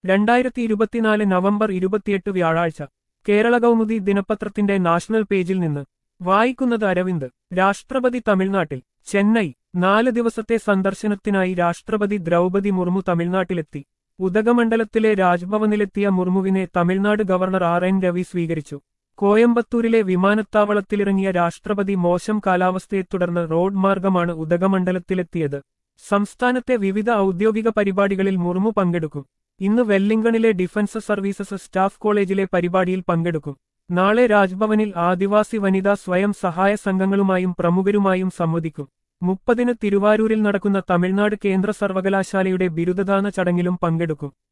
രണ്ടായിരത്തി ഇരുപത്തിനാല് നവംബർ ഇരുപത്തിയെട്ട് വ്യാഴാഴ്ച കേരള കൗമുദി ദിനപത്രത്തിന്റെ നാഷണൽ പേജിൽ നിന്ന് വായിക്കുന്നത് അരവിന്ദ് രാഷ്ട്രപതി തമിഴ്നാട്ടിൽ ചെന്നൈ നാല് ദിവസത്തെ സന്ദർശനത്തിനായി രാഷ്ട്രപതി ദ്രൗപതി മുർമു തമിഴ്നാട്ടിലെത്തി ഉദകമണ്ഡലത്തിലെ രാജ്ഭവനിലെത്തിയ മുർമുവിനെ Tamil Nadu governor R N Ravi സ്വീകരിച്ചു കോയമ്പത്തൂരിലെ വിമാനത്താവളത്തിലിറങ്ങിയ രാഷ്ട്രപതി മോശം കാലാവസ്ഥയെ തുടർന്ന് റോഡ് മാർഗമാണ് ഉദകമണ്ഡലത്തിലെത്തിയത് സംസ്ഥാനത്തെ വിവിധ ഔദ്യോഗിക പരിപാടികളിൽ മുർമു പങ്കെടുക്കും ഇന്ന് വെല്ലിംഗണിലെ ഡിഫൻസ് സർവീസസ് സ്റ്റാഫ് കോളേജിലെ പരിപാടിയിൽ പങ്കെടുക്കും നാളെ രാജ്ഭവനിൽ ആദിവാസി വനിതാ സ്വയം സഹായ സംഘങ്ങളുമായും പ്രമുഖരുമായും സംവദിക്കും മുപ്പതിന് തിരുവാരൂരിൽ നടക്കുന്ന തമിഴ്നാട് കേന്ദ്ര സർവകലാശാലയുടെ ബിരുദദാന ചടങ്ങിലും പങ്കെടുക്കും